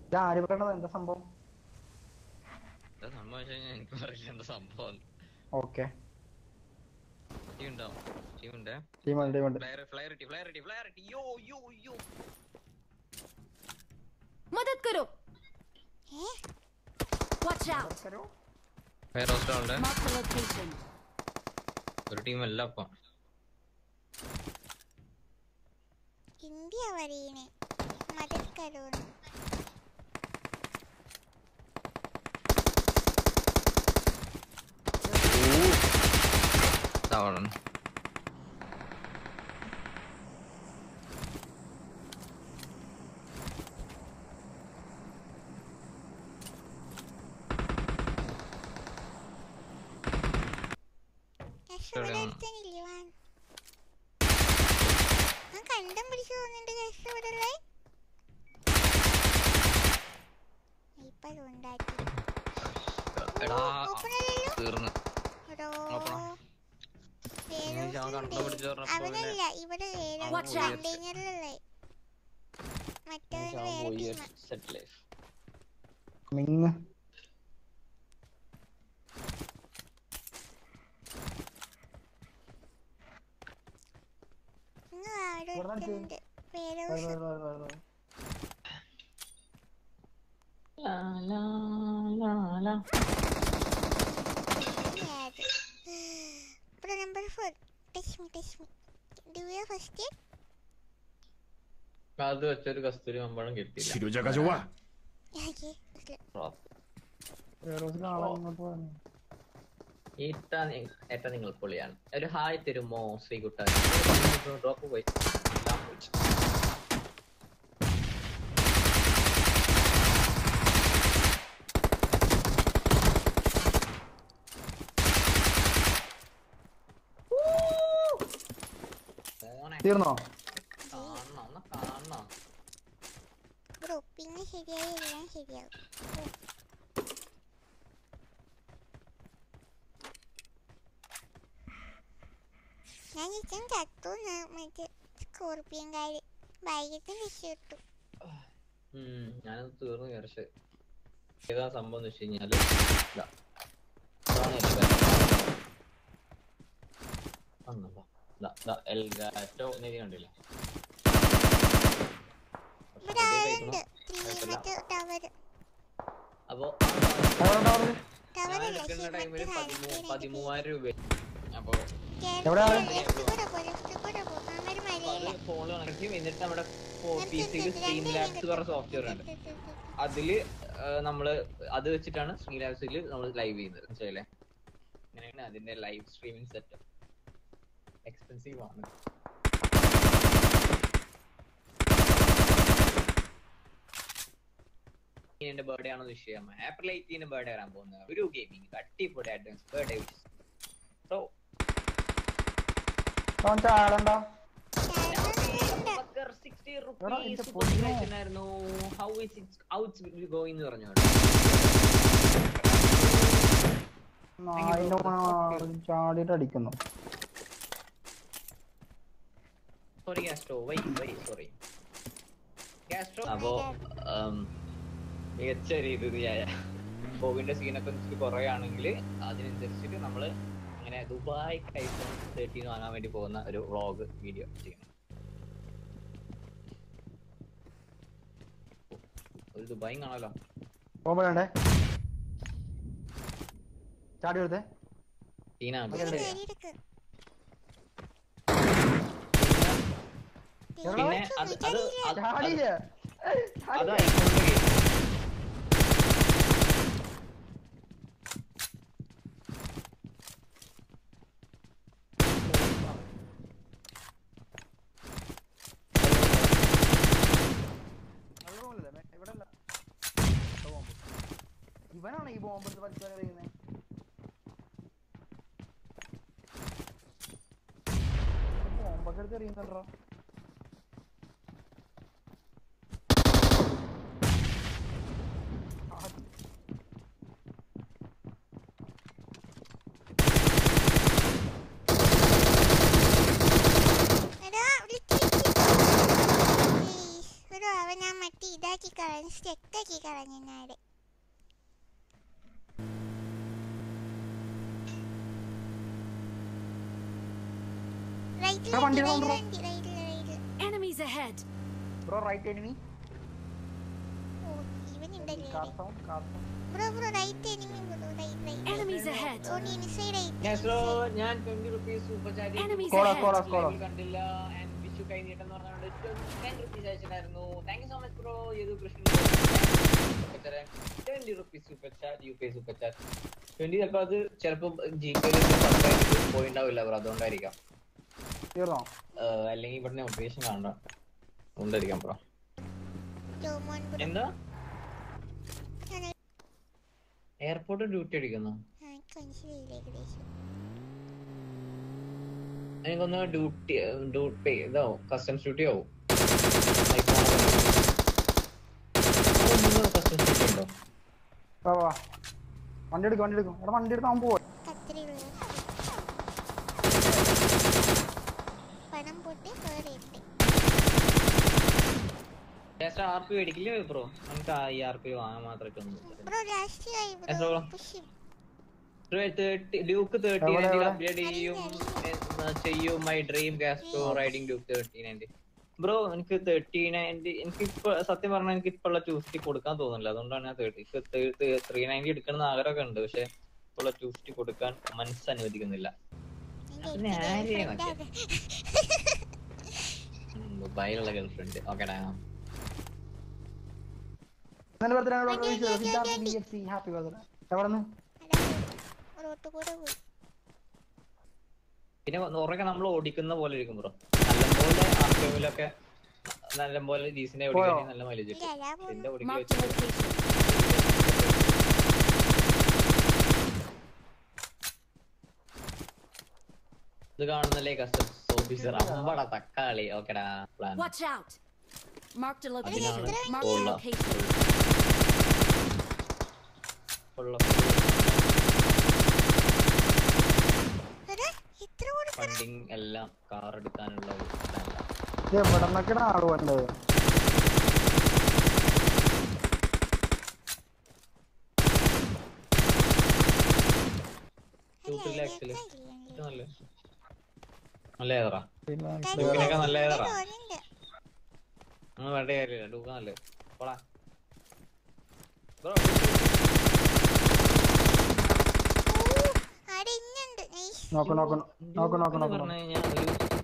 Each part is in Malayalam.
ഇത് ആര് പറയണത് എന്താ സംഭവം എന്താ സംഭവം വെച്ച് കഴിഞ്ഞാൽ എനിക്ക് അറിയില്ല എന്താ സംഭവം ഓക്കെ ടീം ഉണ്ടാവും ടീം ഉണ്ട് ടീമുണ്ട് ടീമുണ്ട് ഫ്ലയർ ഫ്ലയർ ഇട്ടി ഫ്ലയർ ഇട്ടി ഫ്ലയർ ഇട്ടി യോ യോ യോ मदद करो वॉच आउट ഫയർ ഹോസ്റ്റൽ ഉണ്ട് मार्क द लोकेशन ഒരു ടീം അല്ല അപ്പം ഇന്ത്യ പറയണേ മദത് കരോന്ന് താവളം എവിടെയാണ്? കഷ്ടപ്പെടത്തനില്ലേ വാൻ ഞാൻ കണ്ടം പിടിച്ചു തോന്നുന്നുണ്ട് കഷ്ടപ്പെടല്ലേ ഇപ്പൊ ഉണ്ടാക്കി എടാ ഓപ്പണല്ലോ തീർന്ന് എടോ ഓപ്പണാ. ഞാൻ ഞാൻ കണ്ടം പിടിച്ച് പറഞ്ഞപ്പോ അവനല്ല ഇവിടെ വേറെ Watch out. കണ്ടെയ്നറിലല്ലേ മറ്റവന് വേറെ ടീമാ സെറ്റ് ലൈഫ് മിങ് ഇങ്ങ് അവിടെ ഇവിടെ അടിച്ച്. ഒരുത്തനുണ്ട് വേറെ വര, ദിവസം വര, വര, വര. Pro number four. Touch me, touch me. Do you first aid? അത് വെച്ചൊരു കസ്തൂരി മമ്പഴം കിട്ടിയില്ല 치료자가 좋아. Okay. okay. വേറൊരു ആളെ ഇങ്ങോട്ട് വന്നു. ഈട്ട നി- ഏട്ട നിങ്ങൾ പൊളിയാണ് ഒരു ഹായ് തരുമോ ശ്രീകുട്ട ഡ്രോപ്പ് പോയി എല്ലാം പോയി. മോനെ തീർന്നോ കാണണം ഒന്ന് കാണണം Bro, പിന്നെ ശരിയായി എല്ലാം ശരിയാവും ഓ. ഞാൻ ഇച്ചൻ ചത്തു ന- മറ്റേ സ്കോർപ്പിയൻ കാര് വൈകിട്ട് രക്ഷപ്പെട്ടു ഉം, ഞാനത് തീർന്നു വിചാരിച്ച് ഏതാ സംഭവം എന്ന് വെച്ച് കഴിഞ്ഞാല് ഇതാ. ഇതാണ് എന്റെ bag. വന്നോ, ദാ, ദാ, എൽഗാറ്റോ എന്ന് എഴുതി കണ്ടില്ലേ ഇവിടെ കുറച്ച് ആളുണ്ട് കഴിക്കണം. ത്രീ മറ്റേ ടവർ അപ്പൊ എവിടെ ഉണ്ട്? ടവർ ഞാൻ അല്ല എടുക്കുന്ന ശരി, ടൈമില് മറ്റേ പതിമൂ- ഹാൻഡ് പതിമൂവായിരം രൂപ അപ്പൊ എവിടെ ആള്? ലെഫ്റ്റ് കൂടെ പോ ലെഫ്റ്റ് കൂടെ പോ അവര് മലയില ഫോണിൽ കണക്ട് എന്നിട്ട് നമ്മുടെ പി സിയിൽ സ്ട്രീം ലാബ്സ് പറഞ്ഞ സോഫ്റ്റ്വെയർ ഉണ്ട് അതില് ആ, നമ്മള് അത് വെച്ചിട്ടാണ് സ്ട്രീം ലാബ്സിൽ നമ്മൾ ലൈവ് ചെയ്യുന്നത് മനസ്സിലായില്ലേ അങ്ങനെയാണ് അതിന്റെ ലൈവ് സ്ട്രീമിംഗ് സെറ്റപ്പ് എക്സ്പെൻസീവ് ആണ് എന്റെ ബർത്ത്ഡേ ആണെന്ന് വിഷയം ഏപ്രിൽ എയ്റ്റീന് ബർത്ത്ഡേ വരാൻ പോകുന്നത് ഒരു ഗെയിമിംഗ് അടിപൊളി അഡ്വാൻസ് ബർത്ത്ഡേ വിഷ് സോ അവൻ ചാടണ്ട Fucker, 60 എടാ, rupees എന്റെ super പൊന്നോ. congratulations ആയിരുന്നു. How is it, how it's going എന്ന് പറഞ്ഞു നായിന് മാറി ചാടിയിട്ട് അടിക്കുന്നു sorry gastro Y Y sorry gastro അപ്പോ ഉം, മികച്ച രീതിയായ കോവിഡിന്റെ സീനൊക്കെ ഇച്ചിരി കുറയാണെങ്കിൽ അതിനനുസരിച്ചിട്ട് നമ്മള് അങ്ങനെ ദുബായ് ഐഫോൺ തേർട്ടീൻ വാങ്ങാൻ വേണ്ടി പോകുന്ന ഒരു വ്ളോഗ് വീഡിയോ ചെയ്യണം ഒരു ദുബായും കാണാലോ പോകുമ്പോഴേ ചാടി കൊടുത്തേ സീനാണ് അതെ, അതെ. എടുക്ക് പിന്നെ അത് അത് അത് അത് ചാടിയില്ല അത് ഐഫോണിന്റെ കേസ് ഇവനാണ് ഈ ബോംബ് എടുത്ത് വലിച്ചാൽ അറിയുന്നത് ബോംബൊക്കെ എടുത്ത് എറിയുന്നുണ്ടോ എടാ വിളിക്ക്, വിളിക്ക്. Please. എടാ, അവൻ ഞാൻ മറ്റേ ഇതാക്കി കളഞ്ഞു സ്റ്റെക്കാക്കി കളഞ്ഞാട് റൈറ്റിൽ ആ, വണ്ടി റൈറ്റിൽ കൊണ്ടുവാ. റൈറ്റിൽ റൈറ്റിൽ Enemies ahead. Bro right enemy ഓ ഇവൻ ഉണ്ടല്ലേ കാർസോൺ കാർസോൺ bro bro right enemy bro right right Enemies ahead. On inside right Castro ഞാൻ twenty rupees super chat Enemies Score, ahead. score, score. കണ്ടില്ല ആൻഡ് വിഷു കൈ നീട്ടം എന്ന് പറഞ്ഞുകൊണ്ട് ടെൻ റുപ്പീസ് അയച്ചിട്ടായിരുന്നു thank you so much bro Yadu Krishnan twenty rupees super chat U P super chat twenty ചിലപ്പോൾ അത് ചിലപ്പോൾ ജി കെ പോയിണ്ടാവില്ല ബ്രോ അതുകൊണ്ടായിരിക്കാം തീർന്നോ ഏഹ്, അല്ലെങ്കിൽ ഇവിടെ നോട്ടിഫിക്കേഷൻ കാണണ്ട അതുകൊണ്ടായിരിക്കാം ബ്രോ ജോമോൻ ബ്രോ എന്താ ഞാൻ എയർപോർട്ട് ഡ്യൂട്ടി അടിക്കുന്നു എനിക്ക് മനസ്സിലായില്ല ഏകദേശം എനിക്കൊന്ന് ഡ്യൂട്ടി ഡ്യൂട്ടി ഇതാവും കസ്റ്റംസ് ഡ്യൂട്ടി ആവും കസ്റ്റംസ് ഡ്യൂട്ടി ഉണ്ടോ വാ വാ വണ്ടി എടുക്കും വണ്ടി എടുക്കും എടാ വണ്ടി എടുക്കാൻ പോവാ കത്തിരിയുള്ള പണം പൊട്ടി കേറിയിട്ട് ജസ്റ്റ് ആർ പി മേടിക്കില്ലേ ബ്രോ നമുക്ക് ഈ ആർ പി വാങ്ങാൻ മാത്രമേ ബ്രോ രാഷ്ട്രീയമായി Yes, bro bro. Push duke thirty എവിടെ, എവിടെ? അപ്ഗ്രേഡ് ചെയ്യും ഏ, ചെയ്യും my dream gastro riding duke thirty ninety bro എനിക്ക് തേർട്ടി നയൻറ്റി എനിക്ക് ഇപ്പൊ സത്യം പറഞ്ഞാൽ എനിക്ക് ഇപ്പൊ ഉള്ള ടൂസ്റ്റി കൊടുക്കാൻ തോന്നുന്നില്ല അതുകൊണ്ടാണ് ഞാൻ തേർട്ടി ത്രീ നയൻറ്റി എടുക്കണം ആഗ്രഹമൊക്കെ ഉണ്ട് പക്ഷെ ഇപ്പൊ ഉള്ള ടൂസ്റ്റി കൊടുക്കാൻ മനസ്സ് അനുവദിക്കുന്നില്ല എന്റെ അതിന് ആരെയാ friend നോക്കിയെ? ആണ്. ദുബായിലുള്ള ഗേൾഫ്രണ്ട് ഓക്കെടാ ഇന്നലെ ബർത്ത്ഡേ വണ്ടി, വണ്ടി, സിദ്ധാർത്ഥ് വണ്ടി. B F C happy birthday എവിടെ നിന്ന് അതാ റോട്ട് കൂടെ പോയി പിന്നെ ഉറക്കെ നമ്മൾ ഓടിക്കുന്ന പോലെ ഇരിക്കും ബ്രോ നല്ലപോലെ ആർക്കെങ്കിലൊക്കെ നല്ലപോലെ ഡീസിനെ ഓടിക്കാൻ നല്ല മൈലേജ് ഇല്ല കിട്ടും അതാ എന്റെ പോകുന്നു ഓടിക്കൽ Marked a വെച്ച് location. ഇത് കാണുന്നല്ലേ കസ്റ്റംസ് ഓഫീസർ അമ്പട തക്കാളി ഓക്കെടാ plan Watch out. Marked a അതിനാണ് location. Marked a ഉള്ള location. ഉള്ള എടാ ഇത്ര കൂടെ ഫണ്ടിങ് എല്ലാം കാർ എടുക്കാനുള്ള ഒരു പ്ലാനിലാണ് ഇത് എവിടെ നിന്നൊക്കെയാണ് ആള് വേണ്ടത് ടൂട്ട് ലാക്സില് ഏറ്റവും നല്ല നല്ല ഏതറാ പിന്നെ ഡൂക്കിനൊക്കെ നല്ല ഏതറാ തോന്നുന്നുണ്ട് ഒന്നും വേണ്ട കാര്യമില്ല ഡൂക്ക് നല്ല പോടാ ബ്രോ അവിടെ ഇന്നുണ്ട് നൈസ് നോക്ക് നോക്ക് നോക്ക് നോക്ക് നോക്ക് പറഞ്ഞു നോക്ക് കഴിഞ്ഞാൽ ഒരു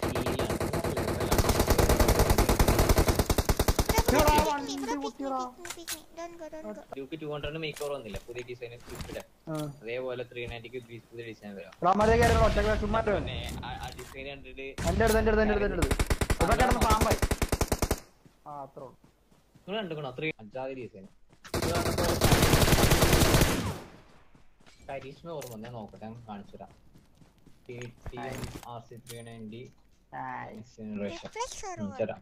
എടാ, ബ്രോ വണ്ടി കുത്തിയെടാ. Don go don go duke two hundred makeover വന്നില്ല പുതിയ ഡിസൈൻ സ്വിഫ്റ്റിന്റെ ആ. അതേപോലെ ത്രീ നയൻറ്റിക്ക് പുതിയ ഡിസൈൻ വരാം എടാ, മറ്റേ കാര്യം ഒറ്റ ചുമ്മാ ഇട്ട് പിന്നെ ആ- ആ ഡിസൈൻ കണ്ടിട്ട് എന്റെ അടുത്ത് എന്റെ അടുത്ത് എന്റെ അടുത്ത് എന്റെ അടുത്ത് ഇവിടെ കിടന്ന് പാമ്പായി ആ അത്ര ഉള്ളു നിങ്ങൾ കണ്ടുക്കണോ അത്രയും അഞ്ചാതി ഡിസൈൻ കരീഷ്മ ഓർമ്മ ഞാൻ നോക്കട്ടെ ഞാൻ കാണിച്ചു തരാം R C three ninety generation reflex or കാണിച്ചു തരാം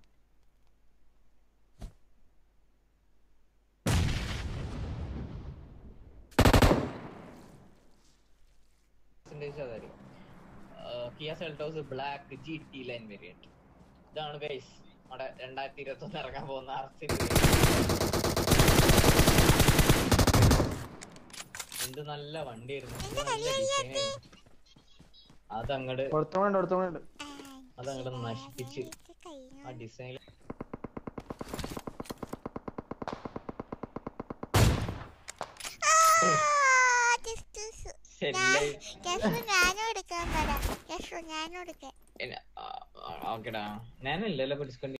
percentage അതായിരിക്കും Kia Seltos black G T line variant ഇതാണ് ഗൈസ് നമ്മുടെ രണ്ടായിരത്തി ഇരുപത്തി ഒന്ന് ഇറങ്ങാൻ പോകുന്ന ആർസി എന്ത് നല്ല വണ്ടിയായിരുന്നു എന്ത് നല്ല design ആയിരുന്നു. അതങ്ങട് കൊടുത്തോണ്ട് കൊടുത്തോണ്ട് അതങ്ങട് നശിപ്പിച്ച് ആ കഴിഞ്ഞു ഡിസൈൻ ശരി ഞാനും എടുക്കാൻ പറ യശു ഞാനും എടുക്കാൻ ഓക്കെടാ ഞാനില്ലല്ലോ ഡിസ്കൗണ്ട്